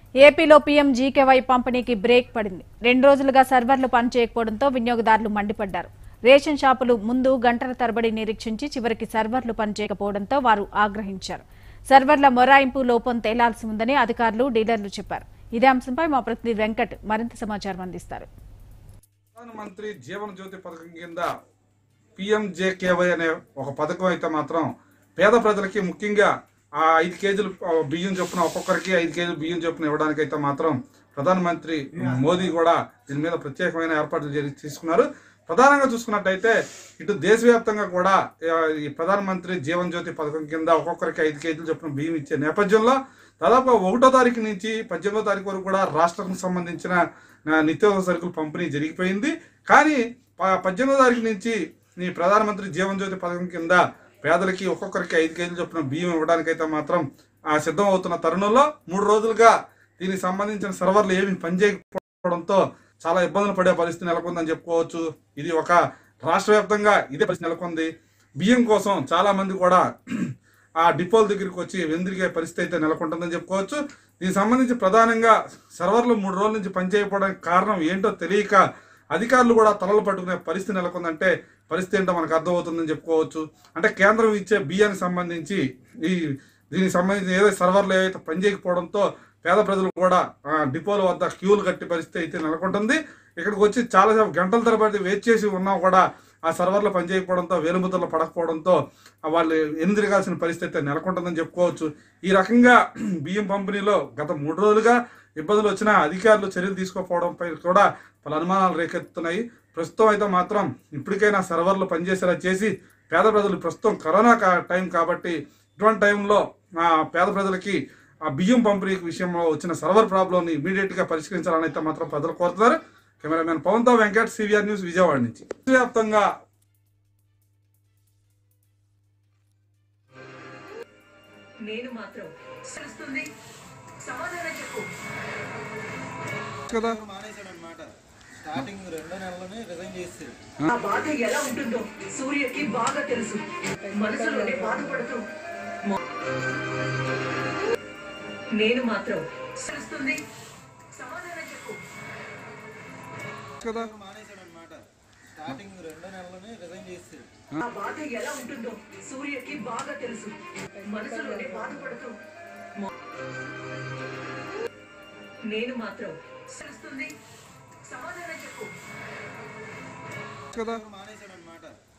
ఏపీలో పీఎం జీకేవై పంపిణీకి బ్రేక్ పడింది రెండు రోజులుగా సర్వర్లు పనిచేయకపోవడంతో వినియోగదారులు మండిపడ్డారు రేషన్ షాపులు ముందు గంటల తరబడి నిరీక్షించి చివరికి సర్వర్లు పనిచేయకపోవడంతో వారు ఆగ్రహించారు సర్వర్ల మొరాయింపు లోపం తేలాల్సి ఉందని అధికారులు డీలర్లు చెప్పారు ఇదే అంశంపై మా ప్రతినిధి వెంకట్ మరింత సమాచారం అందిస్తారు ప్రధానమంత్రి జీవన జ్యోతి పథకం కింద పిఎంజేకేవై అనే ఒక పథకం అయితే మాత్రం పేద ప్రజలకి ముఖ్యంగా ఆ ఐదు కేజీలు ఆ, బియ్యం చొప్పున ఒక్కొక్కరికి ఐదు కేజీలు బియ్యం చొప్పున ఇవ్వడానికి అయితే మాత్రం ప్రధానమంత్రి మోదీ కూడా దీని మీద ప్రత్యేకమైన ఏర్పాట్లు చేసి తీసుకున్నారు ప్రధానంగా చూసుకున్నట్టయితే ఇటు దేశవ్యాప్తంగా కూడా ఆ, ఈ ప్రధానమంత్రి జీవన్ జ్యోతి పథకం కింద ఒక్కొక్కరికి ఐదు కేజీలు చొప్పున బియ్యం ఇచ్చే నేపథ్యంలో దాదాపు ఒకటో తారీఖు నుంచి పద్దెనిమిదో తారీఖు వరకు కూడా రాష్ట్రానికి సంబంధించిన ఆ, నిత్యావసర సరుకులు పంపిణీ జరిగిపోయింది కానీ ప- పద్దెనిమిదో తారీఖు నుంచి ఈ ప్రధానమంత్రి జీవన్ జ్యోతి పథకం కింద పేదలకి ఒక్కొక్కరికి ఐదు కేజీలు చొప్పున బియ్యం ఇవ్వడానికైతే మాత్రం ఆ, సిద్ధం అవుతున్న తరుణంలో మూడు రోజులుగా దీనికి సంబంధించిన సర్వర్లు ఏమి పనిచేయకపోవడంతో చాలా ఇబ్బందులు పడే పరిస్థితి నెలకొందని చెప్పుకోవచ్చు ఇది ఒక రాష్ట్ర వ్యాప్తంగా ఇదే పరిస్థితి నెలకొంది బియ్యం కోసం చాలా మంది కూడా ఆ డిపోల దగ్గరికి వచ్చి వెందిరిగే పరిస్థితి అయితే నెలకొంటుందని చెప్పుకోవచ్చు దీనికి సంబంధించి ప్రధానంగా సర్వర్లు మూడు రోజుల నుంచి పనిచేయకపోవడానికి కారణం ఏంటో తెలియక అధికారులు కూడా తలలు పట్టుకునే పరిస్థితి నెలకొందంటే పరిస్థితి ఏంటో మనకు అర్థమవుతుందని చెప్పుకోవచ్చు అంటే కేంద్రం ఇచ్చే బియ్యానికి సంబంధించి ఈ దీనికి సంబంధించి ఏదైతే సర్వర్లు ఏవైతే పనిచేయకపోవడంతో పేద ప్రజలు కూడా ఆ, డిపోల వద్ద క్యూలు కట్టి పరిస్థితి అయితే నెలకొంటుంది ఇక్కడికి వచ్చి చాలాసేపు గంటల తరబడి వెయిట్ చేసి ఉన్నా కూడా ఆ సర్వర్లు పనిచేయకపోవడంతో వేలుముద్రలు పడకపోవడంతో ఆ వాళ్ళు ఎనిదిరగాల్సిన పరిస్థితి అయితే నెలకొంటుందని చెప్పుకోవచ్చు ఈ రకంగా బియ్యం పంపిణీలో గత మూడు రోజులుగా ఇబ్బందులు వచ్చినా అధికారులు చర్యలు తీసుకోకపోవడంపై కూడా పలు అనుమానాలు రేకెత్తుతున్నాయి ప్రస్తుతం అయితే మాత్రం ఇప్పటికైనా సర్వర్లు పనిచేసేలా చేసి పేద ప్రజలు ప్రస్తుతం కరోనా కా- టైం కాబట్టి ఇటువంటి టైంలో ఆ పేద ప్రజలకి ఆ బియ్యం పంపిణీ విషయంలో వచ్చిన సర్వర్ ప్రాబ్లంని ఇమీడియట్గా పరిష్కరించాలని అయితే మాత్రం ప్రజలు కోరుతున్నారు కెమెరామెన్ పవన్తో వెంకట్ సివిఆర్ న్యూస్ విజయవాడ నుంచి వ్యాప్తంగా నేను మాత్రం సరుస్తుంది సమాధానం చెప్పు కదా మానేశాడనమాట స్టార్టింగ్ రెండో నెలలోనే రిజైన్ చేసాడు ఆ బాధ ఎలా ఉంటుందో సూర్యకి బాగా తెలుసు మనసులోనే బాధపడుతూ మొ- నేను మాత్రం సరుస్తుంది సమాధానం చెప్పు కదా మానేశాడనమాట స్టార్టింగ్ రెండో నెలలోనే రిజైన్ చేసాడు ఆ బాధ ఎలా ఉంటుందో సూర్యకి బాగా తెలుసు మనసులోనే బాధపడుతూ మొ- నేను మాత్రం సరుస్తుంది సమాధానం చెప్పు కదా మానేశాడనమాట